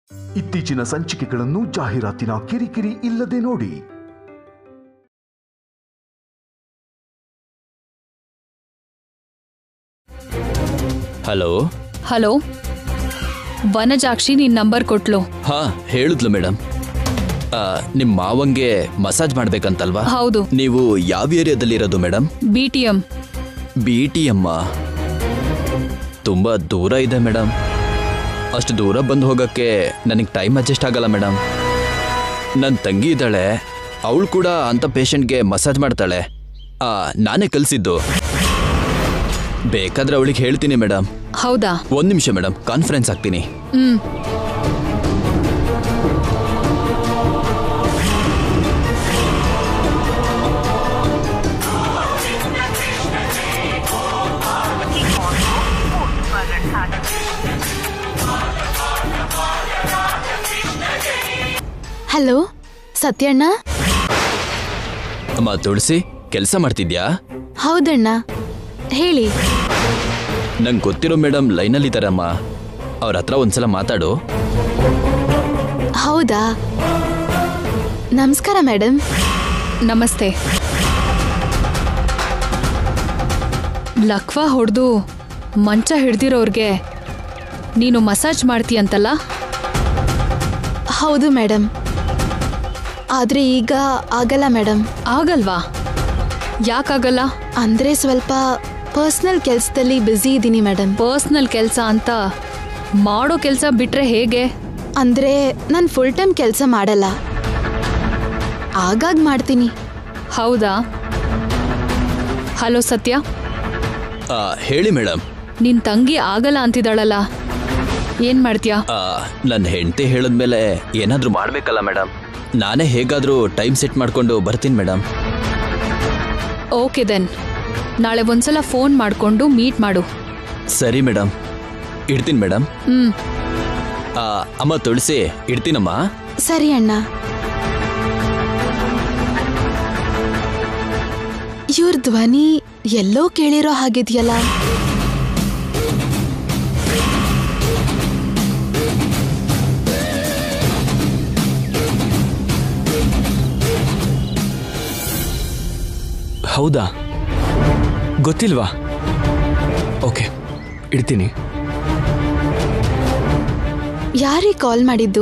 ಇತ್ತೀಚಿನ ಸಂಚಿಕೆಗಳನ್ನು ಜಾಹೀರಾತಿನ ಕಿರಿಕಿರಿ ಇಲ್ಲದೆ ನೋಡಿ ಹಲೋ ಹಲೋ ವನಜಾಕ್ಷಿ ನಿನ್ ನಂಬರ್ ಕೊಟ್ಲು ಹಾ ಹೇಳಿದ್ಲು ಮೇಡಮ್ ನಿಮ್ಮ ಮಾವಂಗೆ ಮಸಾಜ್ ಮಾಡ್ಬೇಕಂತಲ್ವಾ ಹೌದು ನೀವು ಯಾವ ಏರಿಯಾದಲ್ಲಿ ಇರೋದು madam B T M B T ಎಮ್ಮ ತುಂಬ ದೂರ ಇದೆ ಮೇಡಮ್ ಅಷ್ಟು ದೂರ ಬಂದು ಹೋಗೋಕ್ಕೆ ನನಗೆ ಟೈಮ್ ಅಡ್ಜಸ್ಟ್ ಆಗಲ್ಲ ಮೇಡಮ್ ನನ್ನ ತಂಗಿ ಇದ್ದಾಳೆ ಅವಳು ಕೂಡ ಅಂಥ ಪೇಷಂಟ್ಗೆ ಮಸಾಜ್ ಮಾಡ್ತಾಳೆ ಆ, ನಾನೇ ಕಲಿಸಿದ್ದು ಬೇಕಾದ್ರೆ ಅವಳಿಗೆ ಹೇಳ್ತೀನಿ ಮೇಡಮ್ ಹೌದಾ ಒಂದು ನಿಮಿಷ ಮೇಡಮ್ ಕಾನ್ಫರೆನ್ಸ್ ಆಗ್ತೀನಿ ಹ್ಮ್ ಹಲೋ ಸತ್ಯಣ್ಣ ಅಮ್ಮ ತುಳಸಿ ಕೆಲಸ ಮಾಡ್ತಿದ್ಯಾ ಹೌದಣ್ಣ ಹೇಳಿ ನಂಗೆ ಗೊತ್ತಿರೋ ಮೇಡಮ್ ಲೈನಲ್ಲಿದ್ದಾರಮ್ಮ ಅವ್ರ ಹತ್ರ ಒಂದ್ಸಲ ಮಾತಾಡು ಹೌದಾ ನಮಸ್ಕಾರ ಮೇಡಮ್ ನಮಸ್ತೆ ಲಕ್ವಾ ಹೊಡೆದು ಮಂಚ ಹಿಡ್ದಿರೋರ್ಗೆ ನೀನು ಮಸಾಜ್ ಮಾಡ್ತೀಯಂತಲ್ಲ ಹೌದು ಮೇಡಮ್ ಆದ್ರೆ ಈಗ ಆಗಲ್ಲ ಮೇಡಮ್ ಆಗಲ್ವಾ ಯಾಕಾಗಲ್ಲ ಅಂದ್ರೆ ಸ್ವಲ್ಪ ಪರ್ಸ್ನಲ್ ಕೆಲಸದಲ್ಲಿ ಬ್ಯುಸಿ ಇದ್ದೀನಿ ಮೇಡಮ್ ಪರ್ಸ್ನಲ್ ಕೆಲಸ ಅಂತ ಮಾಡೋ ಕೆಲಸ ಬಿಟ್ರೆ ಹೇಗೆ ಅಂದ್ರೆ ನಾನು ಫುಲ್ ಟೈಮ್ ಕೆಲಸ ಮಾಡಲ್ಲ ಆಗಾಗ್ ಮಾಡ್ತೀನಿ ಹೌದಾ ಹಲೋ ಸತ್ಯ ಆ, ಹೇಳಿ ಮೇಡಮ್ ನಿನ್ ತಂಗಿ ಆಗಲ್ಲ ಅಂತಿದ್ದಾಳಲ್ಲ ಏನ್ ಮಾಡ್ತೀಯಾ ನನ್ನ ಹೆಂಡತಿ ಹೇಳಿದ್ಮೇಲೆ ಏನಾದರೂ ಮಾಡಬೇಕಲ್ಲ ಮೇಡಮ್ ನಾನೇ ಹೇಗಾದರೂ ಟೈಮ್ ಸೆಟ್ ಮಾಡಿಕೊಂಡು ಬರ್ತೀನಿ ಮೇಡಮ್ ಓಕೆ ದೆನ್ ನಾಳೆ ಒಂದ್ಸಲ ಫೋನ್ ಮಾಡ್ಕೊಂಡು ಮೀಟ್ ಮಾಡು ಸರಿ ಮೇಡಮ್ ಇಡ್ತೀನಿ ಮೇಡಮ್ ಹ್ಮ್ ಆ, ಅಮ್ಮ ತುಳಸಿ ಇಡ್ತೀನಮ್ಮ ಸರಿ ಅಣ್ಣ ಇವ್ರ ಧ್ವನಿ ಎಲ್ಲೋ ಕೇಳಿರೋ ಹಾಗಿದ್ಯಲ್ಲ ಹೌದಾ ಗೊತ್ತಿಲ್ವಾ ಓಕೆ ಇಡ್ತೀನಿ ಯಾರೀ ಕಾಲ್ ಮಾಡಿದ್ದು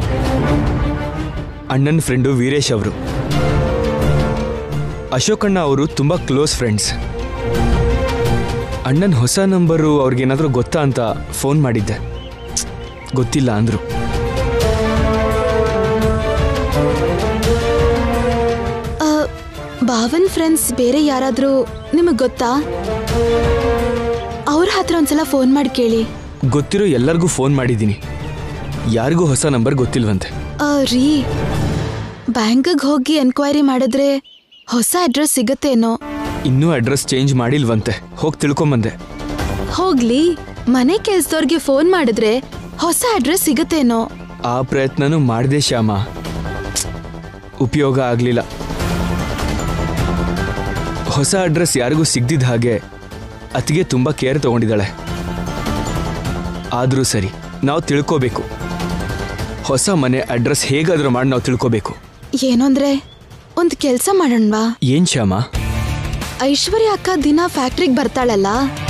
ಅಣ್ಣನ ಫ್ರೆಂಡು ವೀರೇಶ್ ಅವರು ಅಶೋಕಣ್ಣ ಅವರು ತುಂಬ ಕ್ಲೋಸ್ ಫ್ರೆಂಡ್ಸ್ ಅಣ್ಣನ ಹೊಸ ನಂಬರು ಅವ್ರಿಗೇನಾದರೂ ಗೊತ್ತಾ ಅಂತ ಫೋನ್ ಮಾಡಿದ್ದೆ ಗೊತ್ತಿಲ್ಲ ಅಂದರು ಆ, ಭಾವನ್ ಫ್ರೆಂಡ್ಸ್ ಬೇರೆ ಯಾರಾದ್ರೂ ನಿಮಗ್ ಗೊತ್ತಾ ಅವ್ರ ಹತ್ರ ಒಂದ್ಸಲ ಫೋನ್ ಮಾಡಿ ಕೇಳಿ ಗೊತ್ತಿರೋ ಎಲ್ಲರಿಗೂ ಫೋನ್ ಮಾಡಿದ್ದೀನಿ ಯಾರಿಗೂ ಹೊಸ ನಂಬರ್ ಗೊತ್ತಿಲ್ವಂತೆ ಆ, ರೀ ಬ್ಯಾಂಕಿಗೆ ಹೋಗಿ ಎನ್ಕ್ವೈರಿ ಮಾಡಿದ್ರೆ ಹೊಸ ಅಡ್ರೆಸ್ ಸಿಗತ್ತೇನೋ ಇನ್ನೂ ಅಡ್ರೆಸ್ ಚೇಂಜ್ ಮಾಡಿಲ್ವಂತೆ ಹೋಗಿ ತಿಳ್ಕೊಂಬಂದೆ ಹೋಗ್ಲಿ ಮನೆ ಕೆಲ್ಸದವ್ರಿಗೆ ಫೋನ್ ಮಾಡಿದ್ರೆ ಹೊಸ ಅಡ್ರೆಸ್ ಸಿಗತ್ತೇನೋ ಆ ಪ್ರಯತ್ನನೂ ಮಾಡಿದೆ ಶ್ಯಾಮ ಉಪಯೋಗ ಆಗಲಿಲ್ಲ ಹೊಸ ಅಡ್ರೆಸ್ ಯಾರಿಗೂ ಸಿಗ್ದಿದ್ದ ಹಾಗೆ ಅತಿಗೆ ತುಂಬ ಕೇರ್ ತಗೊಂಡಿದ್ದಾಳೆ ಆದರೂ ಸರಿ ನಾವು ತಿಳ್ಕೋಬೇಕು ಹೊಸ ಮನೆ ಅಡ್ರೆಸ್ ಹೇಗಾದರೂ ಮಾಡಿ ನಾವು ತಿಳ್ಕೋಬೇಕು ಏನಂದ್ರೆ ಒಂದ್ ಕೆಲ್ಸ ಮಾಡೋಣವಾ ಏನ್ ಶ್ಯಾಮ ಐಶ್ವರ್ಯ ಅಕ್ಕ ದಿನ ಫ್ಯಾಕ್ಟ್ರಿಗೆ ಬರ್ತಾಳಲ್ಲ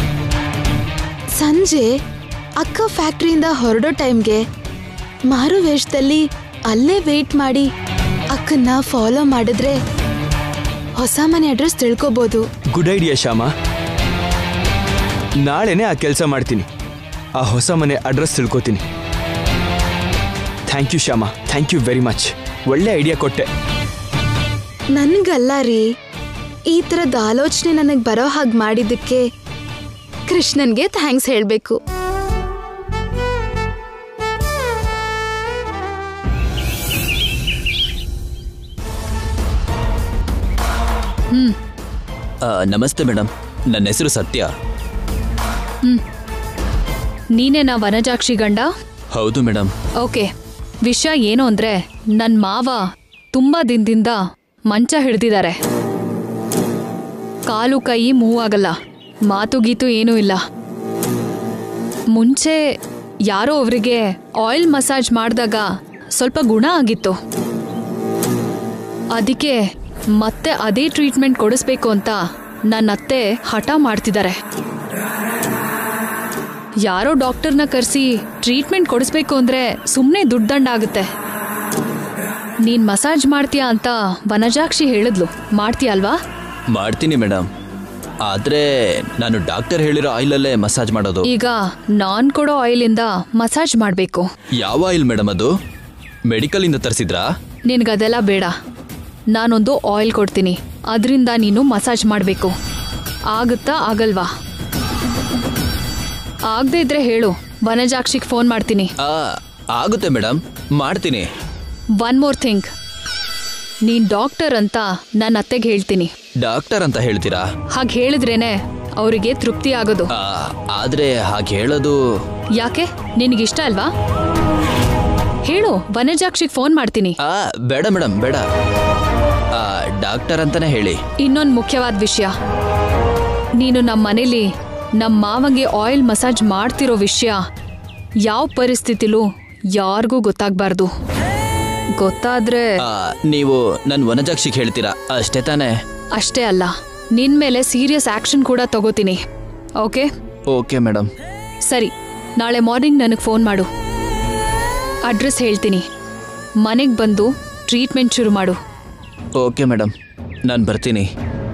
ಸಂಜೆ ಅಕ್ಕ ಫ್ಯಾಕ್ಟ್ರಿಯಿಂದ ಹೊರಡೋ ಟೈಮ್ಗೆ ಮಾರು ವೇಷದಲ್ಲಿ ಅಲ್ಲೇ ವೇಟ್ ಮಾಡಿ ಅಕ್ಕನ್ನ ಫಾಲೋ ಮಾಡಿದ್ರೆ ಹೊಸ ಮನೆ ಅಡ್ರೆಸ್ ತಿಳ್ಕೊಬೋದು ಗುಡ್ ಐಡಿಯಾ ಶ್ಯಾಮ ನಾಳೆನೇ ಆ ಕೆಲಸ ಮಾಡ್ತೀನಿ ಆ ಹೊಸ ಮನೆ ಅಡ್ರೆಸ್ ತಿಳ್ಕೊತೀನಿ thank you Shyama thank you very much ಒಳ್ಳೆ ಐಡಿಯಾ ಕೊಟ್ಟೆ ನನ್ಗಲ್ಲ ರೀ ಈ ಥರದ ಆಲೋಚನೆ ನನಗೆ ಬರೋ ಹಾಗೆ ಮಾಡಿದ್ದಕ್ಕೆ ಕೃಷ್ಣನ್ಗೆ ಥ್ಯಾಂಕ್ಸ್ ಹೇಳಬೇಕು ಆ, ನಮಸ್ತೆ ಮೇಡಮ್ ನನ್ನ ಹೆಸರು ಸತ್ಯ ನೀನೇನಾ ವನಜಾಕ್ಷಿ ಗಂಡ ಹೌದು ಮೇಡಮ್ ಓಕೆ ವಿಷಯ ಏನು ಅಂದ್ರೆ ನನ್ ಮಾವ ತುಂಬಾ ದಿನದಿಂದ ಮಂಚ ಹಿಡ್ದಿದ್ದಾರೆ ಕಾಲು ಕೈ ಮೂವ್ ಆಗಲ್ಲ ಮಾತು ಗೀತು ಏನೂ ಇಲ್ಲ ಮುಂಚೆ ಯಾರೋ ಅವರಿಗೆ ಆಯಿಲ್ ಮಸಾಜ್ ಮಾಡಿದಾಗ ಸ್ವಲ್ಪ ಗುಣ ಆಗಿತ್ತು ಅದಕ್ಕೆ ಮತ್ತೆ ಅದೇ ಟ್ರೀಟ್ಮೆಂಟ್ ಕೊಡಿಸ್ಬೇಕು ಅಂತ ನನ್ನ ಅತ್ತೆ ಹಠ ಮಾಡ್ತಿದ್ದಾರೆ ಯಾರೋ ಡಾಕ್ಟರ್ನ ಕರೆಸಿ ಟ್ರೀಟ್ಮೆಂಟ್ ಕೊಡಿಸ್ಬೇಕು ಅಂದ್ರೆ ಸುಮ್ಮನೆ ದುಡ್ಡು ಆಗುತ್ತೆ ನೀನ್ ಮಸಾಜ್ ಮಾಡ್ತೀಯಾ ಅಂತ ವನಜಾಕ್ಷಿ ಹೇಳಿದ್ಲು ಮಾಡ್ತೀಯ ಅಲ್ವಾ ಮಾಡ್ತೀನಿ ಮೇಡಮ್ ಆದ್ರೆ ನಾನು ಡಾಕ್ಟರ್ ಹೇಳಿರೋ ಆಯಿಲಲ್ಲೇ ಮಸಾಜ್ ಮಾಡೋದು ಈಗ ನಾನ್ ಕೊಡೋ ಆಯಿಲಿಂದ ಮಸಾಜ್ ಮಾಡಬೇಕು ಯಾವ ಆಯಿಲ್ ಮೇಡಮ್ ಅದು ಮೆಡಿಕಲ್ ಇಂದ ತರಿಸಿದ್ರಾ ನಿನಗದೆಲ್ಲ ಬೇಡ ನಾನೊಂದು ಆಯಿಲ್ ಕೊಡ್ತೀನಿ ಅದರಿಂದ ನೀನು ಮಸಾಜ್ ಮಾಡಬೇಕು ಆಗುತ್ತಾ ಆಗಲ್ವಾ ಆಗದೆ ಇದ್ರೆ ಹೇಳು ವನಜಾಕ್ಷಿಗೆ ಫೋನ್ ಮಾಡ್ತೀನಿ ಆ ಆಗುತ್ತೆ ಮೇಡಮ್ ಮಾಡ್ತೀನಿ ಒನ್ ಮೋರ್ ಥಿಂಗ್ ನೀನ್ ಡಾಕ್ಟರ್ ಅಂತ ನನ್ನ ಅತ್ತೆಗೆ ಹೇಳ್ತೀನಿ ಡಾಕ್ಟರ್ ಅಂತ ಹೇಳ್ತೀರಾ ಹಾಗೆ ಹೇಳಿದ್ರೇನೆ ಅವರಿಗೆ ತೃಪ್ತಿ ಆಗೋದು ಆ, ಆದ್ರೆ ಹಾಗೆ ಹೇಳೋದು ಯಾಕೆ ನಿನಗಿಷ್ಟ ಅಲ್ವಾ ಹೇಳು ವನಜಾಕ್ಷಿಗೆ ಫೋನ್ ಮಾಡ್ತೀನಿ ಆ ಬೇಡ ಮೇಡಮ್ ಬೇಡ ಆ, ಡಾಕ್ಟರ್ ಅಂತಾನೆ ಹೇಳಿ ಇನ್ನೊಂದು ಮುಖ್ಯವಾದ ವಿಷಯ ನೀನು ನಮ್ಮ ಮನೇಲಿ ನಮ್ಮ ಮಾವಂಗೆ ಆಯಿಲ್ ಮಸಾಜ್ ಮಾಡ್ತಿರೋ ವಿಷಯ ಯಾವ ಪರಿಸ್ಥಿತಿಲೂ ಯಾರಿಗೂ ಗೊತ್ತಾಗಬಾರ್ದು ಗೊತ್ತಾದ್ರೆ ಆ, ನೀವು ನನ್ನ ವನಜಾಕ್ಷಿಗೆ ಹೇಳ್ತೀರಾ ಅಷ್ಟೇ ತಾನೇ ಅಷ್ಟೇ ಅಲ್ಲ ನಿನ್ ಮೇಲೆ ಸೀರಿಯಸ್ ಆಕ್ಷನ್ ಕೂಡ ತಗೋತೀನಿ ಓಕೆ ಓಕೆ ಮೇಡಮ್ ಸರಿ ನಾಳೆ ಮಾರ್ನಿಂಗ್ ನನಗೆ ಫೋನ್ ಮಾಡು ಅಡ್ರೆಸ್ ಹೇಳ್ತೀನಿ ಮನೆಗೆ ಬಂದು ಟ್ರೀಟ್ಮೆಂಟ್ ಶುರು ಮಾಡು ಓಕೆ ಮೇಡಮ್ ನಾನು ಬರ್ತೀನಿ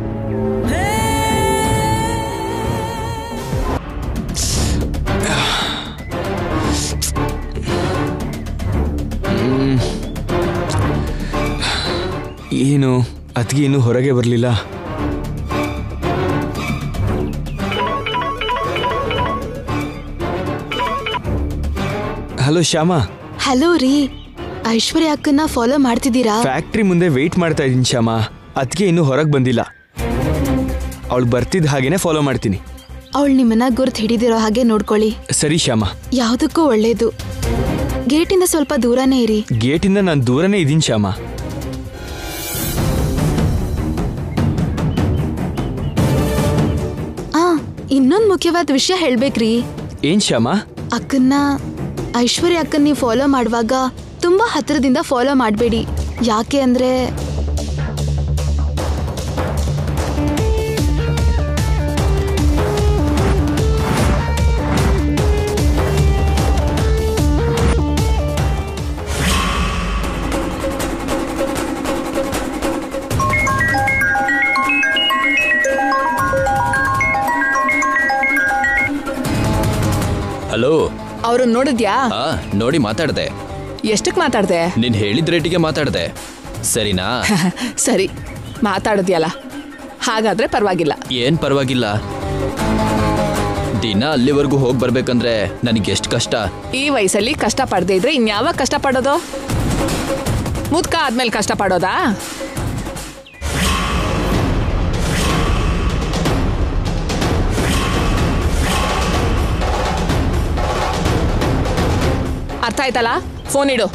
ಏನು ಅತ್ತಿಗೆ ಇನ್ನೂ ಹೊರಗೆ ಬರಲಿಲ್ಲ ಹಲೋ ಶ್ಯಾಮ ಹಲೋ ರೀ ಐಶ್ವರ್ಯ ಅಕ್ಕನ್ನ ಫಾಲೋ ಮಾಡ್ತಿದ್ದೀರಾ ಫ್ಯಾಕ್ಟ್ರಿ ಮುಂದೆ ವೆಯ್ಟ್ ಮಾಡ್ತಾ ಇದ್ದೀನಿ ಶ್ಯಾಮ ಅದಕ್ಕೆ ಇನ್ನೂ ಹೊರಗೆ ಬಂದಿಲ್ಲ ಅವಳು ಬರ್ತಿದ್ದ ಹಾಗೇನೆ ಫಾಲೋ ಮಾಡ್ತೀನಿ ಅವಳು ನಿಮ್ಮನ್ನ ಗುರ್ತ್ ಹಿಡಿದಿರೋ ಹಾಗೆ ನೋಡ್ಕೊಳ್ಳಿ ಸರಿ ಶ್ಯಾಮ ಯಾವುದಕ್ಕೂ ಒಳ್ಳೇದು ಗೇಟಿಂದ ಸ್ವಲ್ಪ ದೂರನೇ ಇರಿ ಗೇಟಿಂದ ನಾನು ದೂರನೇ ಇದ್ದೀನಿ ಶ್ಯಾಮ ಆ ಇನ್ನೊಂದ್ ಮುಖ್ಯವಾದ ವಿಷಯ ಹೇಳ್ಬೇಕ್ರಿ ಏನ್ ಶ್ಯಾಮ ಅಕ್ಕನ್ನ ಐಶ್ವರ್ಯ ಅಕ್ಕನ್ ನೀವು ಫಾಲೋ ಮಾಡುವಾಗ ತುಂಬಾ ಹತ್ತಿರದಿಂದ ಫಾಲೋ ಮಾಡಬೇಡಿ ಯಾಕೆ ಅಂದ್ರೆ ಹಲೋ ಅವ್ರನ್ನ ನೋಡಿದ್ಯಾ ಆ ನೋಡಿ ಮಾತಾಡ್ದೆ ಎಷ್ಟಕ್ ಮಾತಾಡ್ದೆ ನೀನ್ ಹೇಳಿದ ರೇಟಿಗೆ ಮಾತಾಡ್ದೆ ಸರಿನಾ ಸರಿ ಮಾತಾಡಿದ್ಯಲ್ಲ ಹಾಗಾದ್ರೆ ಪರವಾಗಿಲ್ಲ ಏನ್ ಪರವಾಗಿಲ್ಲ ದಿನ ಅಲ್ಲಿವರೆಗೂ ಹೋಗಿ ಬರ್ಬೇಕಂದ್ರೆ ನನಗೆ ಎಷ್ಟು ಕಷ್ಟ ಈ ವಯಸ್ಸಲ್ಲಿ ಕಷ್ಟ ಪಡದೆ ಇದ್ರೆ ಇನ್ಯಾವಾಗ ಕಷ್ಟ ಪಡೋದು ಮುದ್ಕ ಆದ್ಮೇಲೆ ಕಷ್ಟ ಪಡೋದಾ ಅರ್ಥ ಆಯ್ತಲ್ಲ ಫೋನ್ ಇಡು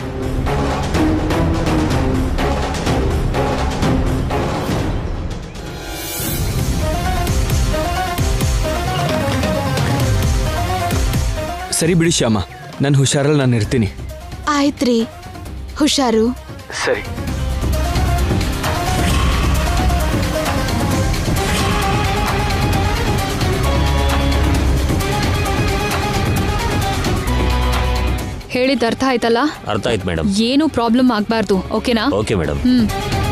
ಸರಿ ಬಿಡಿ ಶ್ಯಾಮ ನಾನು ಹುಷಾರಲ್ಲಿ ನಾನು ಇರ್ತೀನಿ ಆಯ್ತ್ರಿ ಹುಷಾರು ಸರಿ ಹೇಳಿದ ಅರ್ಥ ಆಯ್ತಲ್ಲ ಅರ್ಥ ಆಯ್ತು ಮೇಡಮ್ ಏನು ಪ್ರಾಬ್ಲಮ್ ಆಗಬಾರ್ದು ಓಕೆನಾ ಓಕೆ ಮೇಡಮ್ ಹ್ಮ್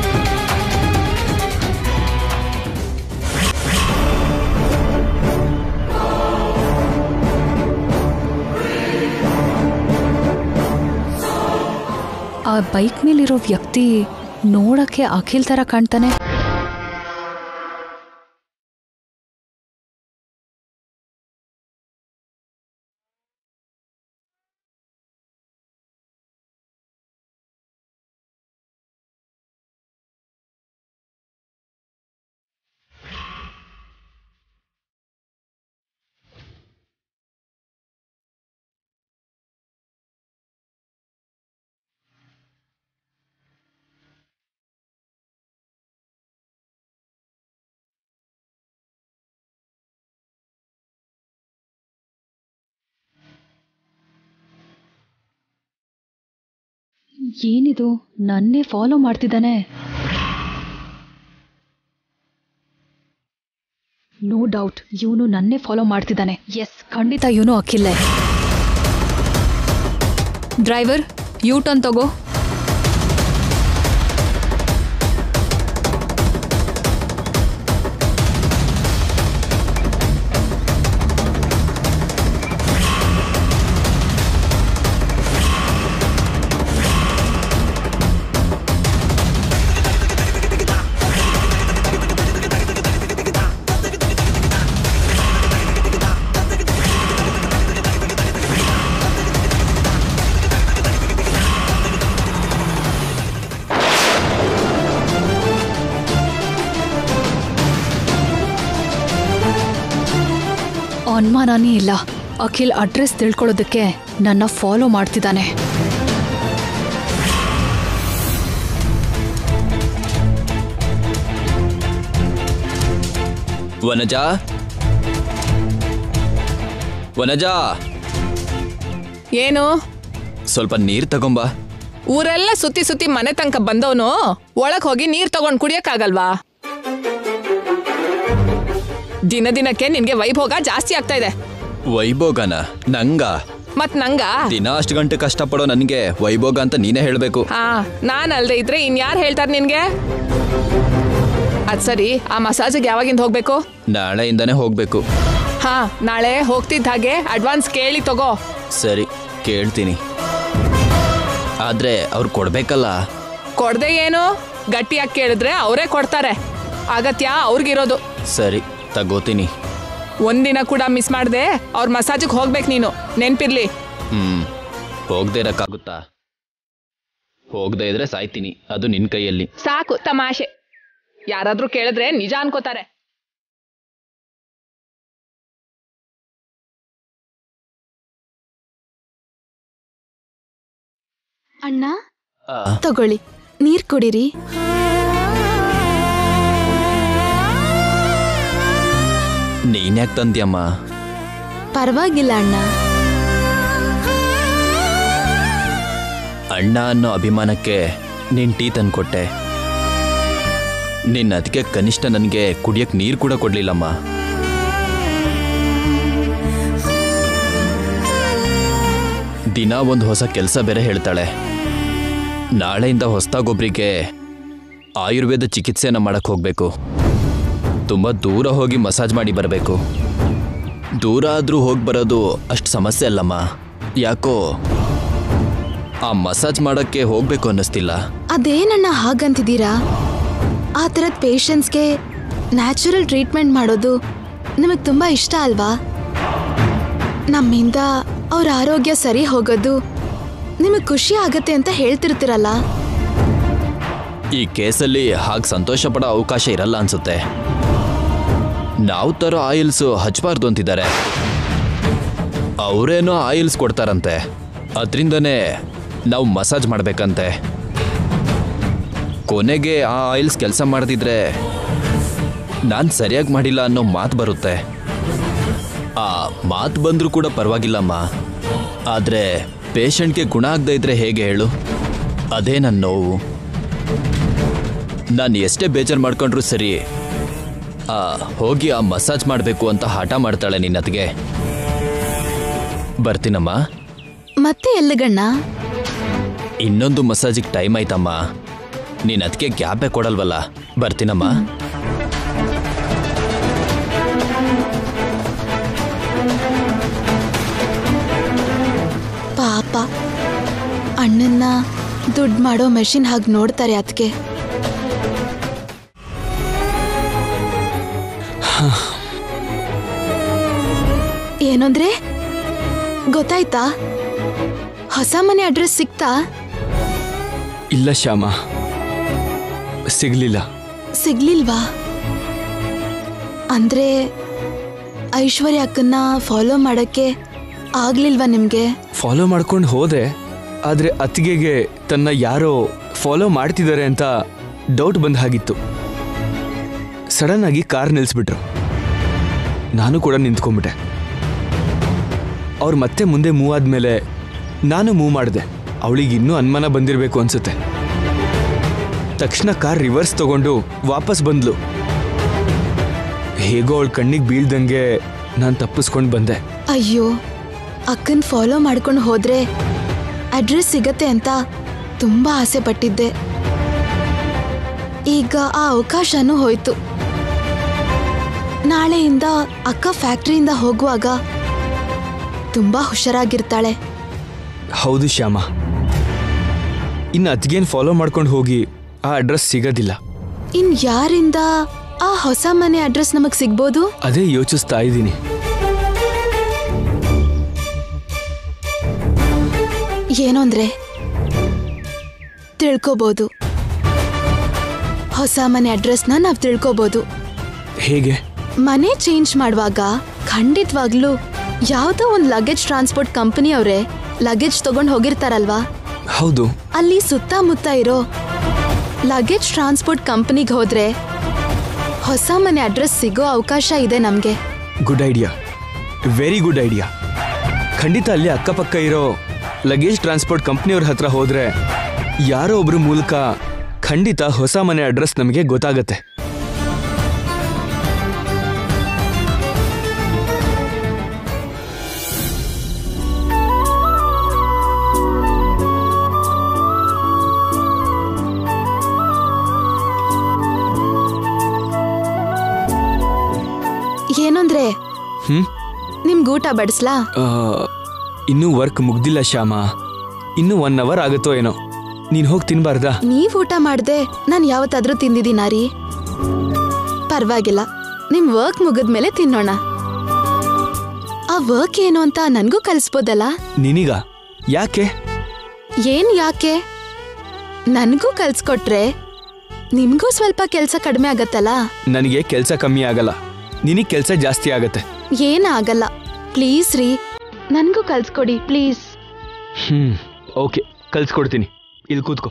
ಆ ಬೈಕ್ ಮೇಲಿರೋ ವ್ಯಕ್ತಿ ನೋಡಕ್ಕೆ ಅಖಿಲ್ ತರ ಕಾಣ್ತಾನೆ ಏನಿದು ನನ್ನೇ ಫಾಲೋ ಮಾಡ್ತಿದ್ದಾನೆ ನೋ ಡೌಟ್ ಇವನು ನನ್ನೇ ಫಾಲೋ ಮಾಡ್ತಿದ್ದಾನೆ ಎಸ್ ಖಂಡಿತ ಇವನು ಅಖಿಲ್ಲೇ ಡ್ರೈವರ್ ಯೂ ಟರ್ನ್ ತಗೋ ಅನುಮಾನನೇ ಇಲ್ಲ ಅಖಿಲ್ ಅಡ್ರೆಸ್ ತಿಳ್ಕೊಳ್ಳೋದಕ್ಕೆ ನನ್ನ ಫಾಲೋ ಮಾಡ್ತಿದ್ದಾನೆ ವನಜಾ ವನಜಾ ಏನು ಸ್ವಲ್ಪ ನೀರು ತಗೊಂಬ ಊರೆಲ್ಲ ಸುತ್ತಿ ಸುತ್ತಿ ಮನೆ ತನಕ ಬಂದವನು ಒಳಗ್ ಹೋಗಿ ನೀರ್ ತಗೊಂಡ್ ಕುಡಿಯಕ್ಕಾಗಲ್ವಾ ದಿನ ದಿನಕ್ಕೆ ನಿನ್ಗೆ ವೈಭೋಗ ಜಾಸ್ತಿ ಆಗ್ತಾ ಇದೆ ವೈಭೋಗನ ನಂಗ ಮತ್ ನಂಗ ದಿನ ಅಷ್ಟು ಗಂಟೆ ಕಷ್ಟಪಡೋ ನನಗೆ ವೈಭೋಗ ಅಂತ ನೀನೇ ಹೇಳಬೇಕು ಹಾ ನಾನ್ ಅಲ್ದೆ ಇದ್ರೆ ಇನ್ಯಾರು ಹೇಳ್ತಾರೆ ನಿನ್ಗೆ ಅದ್ ಸರಿ ಆ ಮಸಾಜಿಗೆ ಯಾವಾಗಿಂದ ಹೋಗ್ಬೇಕು ನಾಳೆಯಿಂದನೇ ಹೋಗ್ಬೇಕು ಹಾ ನಾಳೆ ಹೋಗ್ತಿದ್ದ ಹಾಗೆ ಅಡ್ವಾನ್ಸ್ ಕೇಳಿ ತಗೋ ಸರಿ ಕೇಳ್ತೀನಿ ಆದ್ರೆ ಅವ್ರು ಕೊಡ್ಬೇಕಲ್ಲ ಕೊಡ್ದೆ ಏನು ಗಟ್ಟಿಯಾಗಿ ಕೇಳಿದ್ರೆ ಅವರೇ ಕೊಡ್ತಾರೆ ಅಗತ್ಯ ಅವ್ರಿಗಿರೋದು ಸರಿ ತಗೋತೀನಿ ಒಂದಿನ ಕೂಡ ಮಿಸ್ ಮಾಡ್ದೆ ಅವ್ರ ಮಸಾಜಿಗೆ ಹೋಗ್ಬೇಕು ನೀನು ನೆನ್ಪಿರ್ಲಿ ಹ್ಮ್ ಹೋಗದೆ ಇರಕ್ಕಾಗುತ್ತಾ ಹೋಗದೆ ಇದ್ರೆ ಸಾಯ್ತೀನಿ ಅದು ನಿನ್ ಕೈಯಲ್ಲಿ ಸಾಕು ತಮಾಷೆ ಯಾರಾದ್ರೂ ಕೇಳಿದ್ರೆ ನಿಜ ಅನ್ಕೋತಾರೆ ಅಣ್ಣ ಆ, ತಗೊಳ್ಳಿ ನೀರ್ ಕುಡೀರಿ ನೀನ್ಯಾಕ್ ತಂದ್ಯಮ್ಮ ಪರವಾಗಿಲ್ಲ ಅಣ್ಣ ಅಣ್ಣ ಅನ್ನೋ ಅಭಿಮಾನಕ್ಕೆ ನೀನ್ ಟೀ ತಂದ್ಕೊಟ್ಟೆ ನಿನ್ನ ಅದಕ್ಕೆ ಕನಿಷ್ಠ ನನಗೆ ಕುಡಿಯಕ್ ನೀರು ಕೂಡ ಕೊಡ್ಲಿಲ್ಲಮ್ಮ ದಿನ ಒಂದು ಹೊಸ ಕೆಲಸ ಬೇರೆ ಹೇಳ್ತಾಳೆ ನಾಳೆಯಿಂದ ಹೊಸ್ದಾಗೊಬ್ರಿಗೆ ಆಯುರ್ವೇದ ಚಿಕಿತ್ಸೆನ ಮಾಡಕ್ ಹೋಗ್ಬೇಕು ತುಂಬ ದೂರ ಹೋಗಿ ಮಸಾಜ್ ಮಾಡಿ ಬರಬೇಕು ದೂರ ಆದ್ರೂ ಹೋಗಿ ಬರೋದು ಅಷ್ಟು ಸಮಸ್ಯೆ ಅಲ್ಲಮ್ಮ ಯಾಕೋ ಆ ಮಸಾಜ್ ಮಾಡಕ್ಕೆ ಹೋಗ್ಬೇಕು ಅನ್ನಿಸ್ತಿಲ್ಲ ಅದೇನಣ್ಣ ಹಾಗಂತಿದ್ದೀರಾ ಆ ಥರದ ಪೇಷಂಟ್ಸ್ಗೆ ನ್ಯಾಚುರಲ್ ಟ್ರೀಟ್ಮೆಂಟ್ ಮಾಡೋದು ನಿಮಗೆ ತುಂಬ ಇಷ್ಟ ಅಲ್ವಾ ನಮ್ಮಿಂದ ಅವ್ರ ಆರೋಗ್ಯ ಸರಿ ಹೋಗೋದು ನಿಮಗೆ ಖುಷಿ ಆಗತ್ತೆ ಅಂತ ಹೇಳ್ತಿರ್ತೀರಲ್ಲ ಈ ಕೇಸಲ್ಲಿ ಹಾಗೆ ಸಂತೋಷ ಪಡೋ ಅವಕಾಶ ಇರಲ್ಲ ಅನ್ಸುತ್ತೆ ನಾವು ತರೋ ಆಯಿಲ್ಸ್ ಹಚ್ಚಬಾರ್ದು ಅಂತಿದ್ದಾರೆ ಅವರೇನೋ ಆಯಿಲ್ಸ್ ಕೊಡ್ತಾರಂತೆ ಅದರಿಂದನೇ ನಾವು ಮಸಾಜ್ ಮಾಡಬೇಕಂತೆ ಕೊನೆಗೆ ಆ ಆಯಿಲ್ಸ್ ಕೆಲಸ ಮಾಡದಿದ್ರೆ ನಾನು ಸರಿಯಾಗಿ ಮಾಡಿಲ್ಲ ಅನ್ನೋ ಮಾತು ಬರುತ್ತೆ ಆ ಮಾತು ಬಂದರೂ ಕೂಡ ಪರವಾಗಿಲ್ಲಮ್ಮ ಆದರೆ ಪೇಷಂಟ್ಗೆ ಗುಣ ಆಗದೆ ಇದ್ರೆ ಹೇಗೆ ಹೇಳು ಅದೇ ನನ್ನ ನೋವು ನಾನು ಎಷ್ಟೇ ಬೇಜಾರು ಮಾಡ್ಕೊಂಡ್ರು ಸರಿ ಆ, ಹೋಗಿ ಆ ಮಸಾಜ್ ಮಾಡಬೇಕು ಅಂತ ಹಠ ಮಾಡ್ತಾಳೆ ನಿನ್ನತ್ಗೆ ಬರ್ತೀನಮ್ಮ ಮತ್ತೆ ಎಲ್ಲಿಗಣ್ಣ ಇನ್ನೊಂದು ಮಸಾಜಿಗೆ ಟೈಮ್ ಆಯ್ತಮ್ಮ ನೀನು ಅದಕ್ಕೆ ಗ್ಯಾಪೇ ಕೊಡಲ್ವಲ್ಲ ಬರ್ತೀನಮ್ಮ ಪಾಪ ಅಣ್ಣನ್ನ ದುಡ್ಡು ಮಾಡೋ ಮೆಷಿನ್ ಹಾಗೆ ನೋಡ್ತಾರೆ ಅದಕ್ಕೆ ಏನಂದ್ರೆ ಗೊತ್ತಾಯ್ತಾ ಹೊಸ ಮನೆ ಅಡ್ರೆಸ್ ಸಿಕ್ತಾ ಇಲ್ಲ ಶ್ಯಾಮ ಸಿಗ್ಲಿಲ್ಲ ಸಿಗ್ಲಿಲ್ವಾ ಅಂದ್ರೆ ಐಶ್ವರ್ಯ ಅಕ್ಕನ್ನ ಫಾಲೋ ಮಾಡಕ್ಕೆ ಆಗ್ಲಿಲ್ವಾ ನಿಮ್ಗೆ ಫಾಲೋ ಮಾಡ್ಕೊಂಡು ಹೋದೆ ಆದರೆ ಅತ್ತಿಗೆಗೆ ತನ್ನ ಯಾರೋ ಫಾಲೋ ಮಾಡ್ತಿದ್ದಾರೆ ಅಂತ ಡೌಟ್ ಬಂದ ಹಾಗಿತ್ತು ಸಡನ್ ಆಗಿ ಕಾರ್ ನಿಲ್ಲಿಸ್ಬಿಟ್ರು ನಾನು ಕೂಡ ನಿಂತ್ಕೊಂಡ್ಬಿಟ್ಟೆ ಅವ್ರು ಮತ್ತೆ ಮುಂದೆ ಮೂವ್ ಆದ್ಮೇಲೆ ನಾನು ಮೂವ್ ಮಾಡಿದೆ ಅವಳಿಗೆ ಇನ್ನೂ ಅನುಮಾನ ಬಂದಿರಬೇಕು ಅನ್ಸುತ್ತೆ ತಕ್ಷಣ ಕಾರ್ ರಿವರ್ಸ್ ತಗೊಂಡು ವಾಪಸ್ ಬಂದ್ಲು ಹೇಗೋ ಅವಳ ಕಣ್ಣಿಗೆ ಬೀಳ್ದಂಗೆ ನಾನು ತಪ್ಪಿಸ್ಕೊಂಡು ಬಂದೆ ಅಯ್ಯೋ ಅಕ್ಕನ್ ಫಾಲೋ ಮಾಡ್ಕೊಂಡು ಹೋದ್ರೆ ಅಡ್ರೆಸ್ ಸಿಗತ್ತೆ ಅಂತ ತುಂಬಾ ಆಸೆ ಪಟ್ಟಿದ್ದೆ ಈಗ ಆ ಅವಕಾಶನೂ ಹೋಯ್ತು ನಾಳೆಯಿಂದ ಅಕ್ಕ ಫ್ಯಾಕ್ಟ್ರಿಯಿಂದ ಹೋಗುವಾಗ ತುಂಬಾ ಹುಷಾರಾಗಿರ್ತಾಳೆ ಹೌದು ಶ್ಯಾಮ ಇನ್ನು ಅತ್ಗೇನು ಫಾಲೋ ಮಾಡ್ಕೊಂಡು ಹೋಗಿ ಆ ಅಡ್ರೆಸ್ ಸಿಗೋದಿಲ್ಲ ಇನ್ ಯಾರಿಂದ ಆ ಹೊಸ ಮನೆ ಅಡ್ರೆಸ್ ನಮಗ್ ಸಿಗ್ಬೋದು ಅದೇ ಯೋಚಿಸ್ತಾ ಇದ್ದೀನಿ ಏನು ಅಂದ್ರೆ ತಿಳ್ಕೋಬಹುದು ಹೊಸ ಮನೆ ಅಡ್ರೆಸ್ನ ನಾವ್ ತಿಳ್ಕೋಬಹುದು ಹೇಗೆ ಮನೆ ಚೇಂಜ್ ಮಾಡುವಾಗ ಖಂಡಿತವಾಗ್ಲೂ ಯಾವ್ದೋ ಒಂದ್ ಲಗೇಜ್ ಟ್ರಾನ್ಸ್ಪೋರ್ಟ್ ಕಂಪನಿ ಅವರೇ ಲಗೇಜ್ ತಗೊಂಡ್ ಹೋಗಿರ್ತಾರಲ್ವಾ ಹೌದು ಅಲ್ಲಿ ಸುತ್ತಮುತ್ತ ಇರೋ ಲಗೇಜ್ ಟ್ರಾನ್ಸ್ಪೋರ್ಟ್ ಕಂಪನಿಗೆ ಹೋದ್ರೆ ಹೊಸ ಮನೆ ಅಡ್ರೆಸ್ ಸಿಗೋ ಅವಕಾಶ ಇದೆ ನಮ್ಗೆ good idea very good idea ಖಂಡಿತ ಅಲ್ಲಿ ಅಕ್ಕಪಕ್ಕ ಇರೋ ಲಗೇಜ್ ಟ್ರಾನ್ಸ್ಪೋರ್ಟ್ ಕಂಪ್ನಿಯವ್ರ ಹತ್ರ ಹೋದ್ರೆ ಯಾರೋ ಒಬ್ರ ಮೂಲಕ ಖಂಡಿತ ಹೊಸ ಮನೆ ಅಡ್ರೆಸ್ ನಮಗೆ ಗೊತ್ತಾಗತ್ತೆ ಏನಂದ್ರೆ ಹ್ಮ್ ನಿಮ್ಗೆ ಊಟ ಬಡಿಸ್ಲಾ ಆ, ಇನ್ನೂ ವರ್ಕ್ ಮುಗ್ದಿಲ್ಲ ಶ್ಯಾಮ ಇನ್ನೂ ಒನ್ ಅವರ್ ಆಗುತ್ತೋ ಏನೋ ನೀನು ಹೋಗಿ ತಿನ್ಬಾರ್ದಾ ನೀವ್ ಊಟ ಮಾಡ್ದೆ ನಾನು ಯಾವತ್ತಾದ್ರೂ ತಿಂದಿದ್ದೀನಾ ರೀ ಪರವಾಗಿಲ್ಲ ನಿಮ್ ವರ್ಕ್ ಮುಗಿದ್ಮೇಲೆ ತಿನ್ನೋಣ ಆ ವರ್ಕ್ ಏನು ಅಂತ ನನ್ಗೂ ಕಲಿಸ್ಬೋದಲ್ಲ ನಿನಗ ಯಾಕೆ ಏನ್ ಯಾಕೆ ನನ್ಗೂ ಕಲ್ಸ್ಕೊಟ್ರೆ ನಿಮ್ಗೂ ಸ್ವಲ್ಪ ಕೆಲ್ಸ ಕಡಿಮೆ ಆಗತ್ತಲ್ಲ ನನಗೆ ಕೆಲಸ ಕಮ್ಮಿ ಆಗಲ್ಲ ನಿನಗೆ ಕೆಲಸ ಜಾಸ್ತಿ ಆಗತ್ತೆ ಏನ್ ಆಗಲ್ಲ ಪ್ಲೀಸ್ ರೀ ನನ್ಗೂ ಕಲ್ಸ್ಕೊಡಿ ಪ್ಲೀಸ್ ಹ್ಮ್ ಓಕೆ ಕಲ್ಸ್ಕೊಡ್ತೀನಿ ಇಲ್ಲಿ ಕೂತ್ಕೋ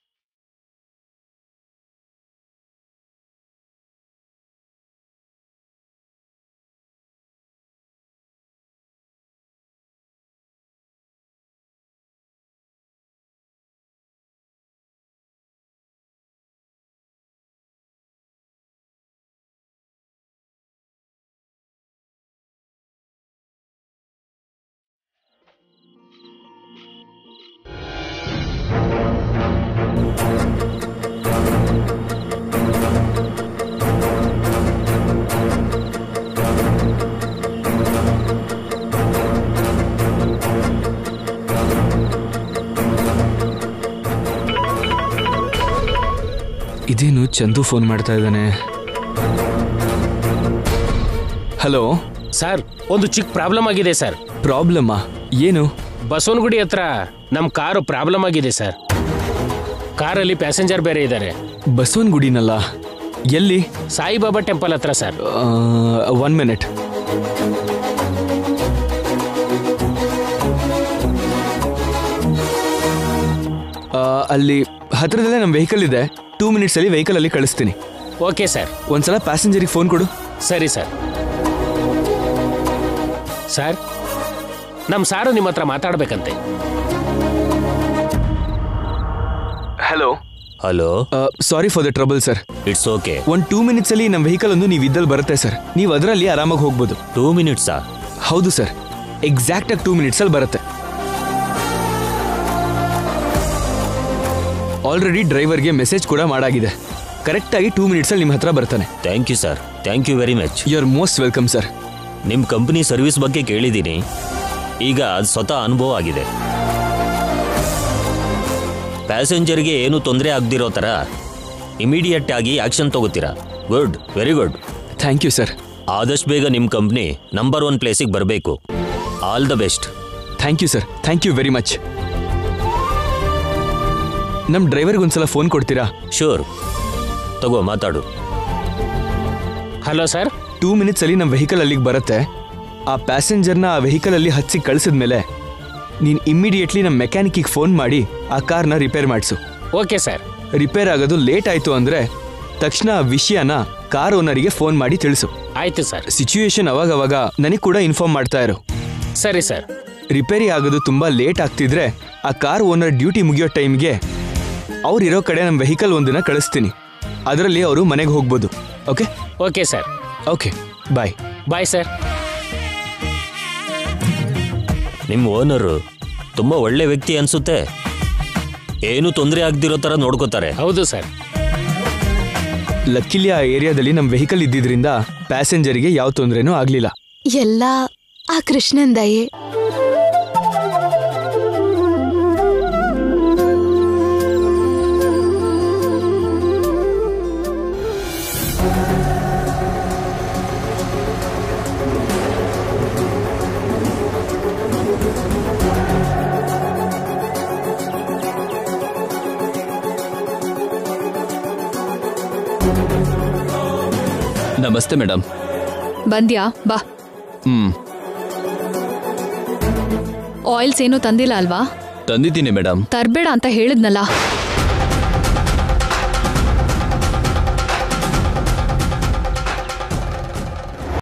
ಇದೇನು ಚಂದು ಫೋನ್ ಮಾಡ್ತಾ ಇದ್ದಾನೆ ಹಲೋ ಸರ್ ಒಂದು ಚಿಕ್ಕ ಪ್ರಾಬ್ಲಮ್ ಆಗಿದೆ ಸರ್ ಪ್ರಾಬ್ಲಮ್ಮಾ ಏನು ಬಸವನಗುಡಿ ಹತ್ರ ನಮ್ಮ ಕಾರು ಪ್ರಾಬ್ಲಮ್ ಆಗಿದೆ ಸರ್ ಕಾರಲ್ಲಿ ಪ್ಯಾಸೆಂಜರ್ ಬೇರೆ ಇದ್ದಾರೆ ಬಸವನಗುಡಿನಲ್ಲ ಎಲ್ಲಿ ಸಾಯಿಬಾಬಾ ಟೆಂಪಲ್ ಹತ್ರ ಸರ್ ಒನ್ ಮಿನಿಟ್ ಅಲ್ಲಿ ಹತ್ರದಲ್ಲೇ ನಮ್ಮ ವೆಹಿಕಲ್ ಇದೆ ಟೂ ಮಿನಿಟ್ಸಲ್ಲಿ ವೆಹಿಕಲ್ ಅಲ್ಲಿ ಕಳಿಸ್ತೀನಿ ಓಕೆ ಸರ್ ಒಂದ್ಸಲ ಪ್ಯಾಸೆಂಜರಿಗೆ ಫೋನ್ ಕೊಡು ಸರಿ ಸರ್ ಸರ್ ನಮ್ಮ ಸಾರು ನಿಮ್ಮ ಹತ್ರ ಮಾತಾಡ್ಬೇಕಂತೆ hello hello sorry for the trouble sir it's okay ಒಂದು ಟೂ ಮಿನಿಟ್ಸಲ್ಲಿ ನಮ್ಮ ವೆಹಿಕಲ್ ಒಂದು ನೀವು ಇದ್ದಲ್ಲಿ ಬರುತ್ತೆ ಸರ್ ನೀವು ಅದರಲ್ಲಿ ಆರಾಮಾಗಿ ಹೋಗ್ಬೋದು ಟೂ ಮಿನಿಟ್ಸಾ ಹೌದು ಸರ್ ಎಕ್ಸಾಕ್ಟಾಗಿ ಟೂ ಮಿನಿಟ್ಸಲ್ಲಿ ಬರುತ್ತೆ ಆಲ್ರೆಡಿ ಡ್ರೈವರ್ಗೆ ಮೆಸೇಜ್ ಕೂಡ ಮಾಡಾಗಿದೆ ಕರೆಕ್ಟಾಗಿ ಟೂ ಮಿನಿಟ್ಸಲ್ಲಿ ನಿಮ್ಮ ಹತ್ರ ಬರ್ತಾನೆ thank you sir thank you very much you are most welcome sir ನಿಮ್ಮ ಕಂಪನಿ ಸರ್ವಿಸ್ ಬಗ್ಗೆ ಕೇಳಿದ್ದೀನಿ ಈಗ ಅದು ಸ್ವತಃ ಅನುಭವ ಆಗಿದೆ ಪ್ಯಾಸೆಂಜರ್ಗೆ ಏನು ತೊಂದರೆ ಆಗದಿರೋ ಥರ ಇಮಿಡಿಯೇಟ್ ಆಗಿ ಆಕ್ಷನ್ ತಗೋತೀರಾ good very good thank you sir ಆದಷ್ಟು ಬೇಗ ನಿಮ್ಮ ಕಂಪ್ನಿ ನಂಬರ್ ಒನ್ ಪ್ಲೇಸಿಗೆ ಬರಬೇಕು all the best thank you sir thank you very much ನಮ್ಮ ಡ್ರೈವರ್ಗೆ ಒಂದ್ಸಲ ಫೋನ್ ಕೊಡ್ತೀರಾ ಶೂರ್ ತಗೋ ಮಾತಾಡು ಹಲೋ ಸರ್ ಟೂ ಮಿನಿಟ್ಸಲ್ಲಿ ನಮ್ಮ ವೆಹಿಕಲ್ ಅಲ್ಲಿಗೆ ಬರುತ್ತೆ ಆ ಪ್ಯಾಸೆಂಜರ್ನ ಆ ವೆಹಿಕಲಲ್ಲಿ ಹಚ್ಚಿ ಕಳಿಸಿದ್ಮೇಲೆ ನೀನು ಇಮ್ಮಿಡಿಯೇಟ್ಲಿ ನಮ್ಮ ಮೆಕ್ಯಾನಿಕ್ಕಿಗೆ ಫೋನ್ ಮಾಡಿ ಆ ಕಾರ್ನ ರಿಪೇರ್ ಮಾಡಿಸು ಓಕೆ ಸರ್ ರಿಪೇರ್ ಆಗೋದು ಲೇಟ್ ಆಯಿತು ಅಂದರೆ ತಕ್ಷಣ ಆ ವಿಷಯನ ಕಾರ್ ಓನರಿಗೆ ಫೋನ್ ಮಾಡಿ ತಿಳಿಸು ಆಯ್ತು ಸರ್ ಸಿಚುಯೇಷನ್ ಅವಾಗವಾಗ ನನಗೆ ಕೂಡ ಇನ್ಫಾರ್ಮ್ ಮಾಡ್ತಾ ಇರು ಸರಿ ಸರ್ ರಿಪೇರಿ ಆಗೋದು ತುಂಬ ಲೇಟ್ ಆಗ್ತಿದ್ರೆ ಆ ಕಾರ್ ಓನರ್ ಡ್ಯೂಟಿ ಮುಗಿಯೋ ಟೈಮ್ಗೆ ಅವ್ರಿರೋ ಕಡೆ ನಮ್ಮ ವೆಹಿಕಲ್ ಒಂದನ್ನ ಕಳಿಸ್ತೀನಿ ಅದರಲ್ಲಿ ಅವರು ಮನೆಗೆ ಹೋಗ್ಬೋದು okay okay sir okay bye bye sir ನಿಮ್ಮ ಓನರು ತುಂಬ ಒಳ್ಳೆ ವ್ಯಕ್ತಿ ಅನ್ಸುತ್ತೆ ಏನು ತೊಂದರೆ ಆಗದಿರೋ ಥರ ನೋಡ್ಕೋತಾರೆ ಹೌದು ಸರ್ ಲಕ್ಕಿಲಿ ಆ ಏರಿಯಾದಲ್ಲಿ ನಮ್ಮ ವೆಹಿಕಲ್ ಇದ್ದಿದ್ರಿಂದ ಪ್ಯಾಸೆಂಜರ್ಗೆ ಯಾವ ತೊಂದರೆನೂ ಆಗಲಿಲ್ಲ ಎಲ್ಲ ಆ ಕೃಷ್ಣನ್ ದಯೆ ನಮಸ್ತೆ ಮೇಡಮ್ ಬಂದ್ಯಾ ಬಾ ಹ್ಮ್ ಆಯಿಲ್ಸ್ ಏನೂ ತಂದಿಲ್ಲ ಅಲ್ವಾ ತಂದಿದ್ದೀನಿ ಮೇಡಮ್ ತರ್ಬೇಡ ಅಂತ ಹೇಳಿದ್ನಲ್ಲ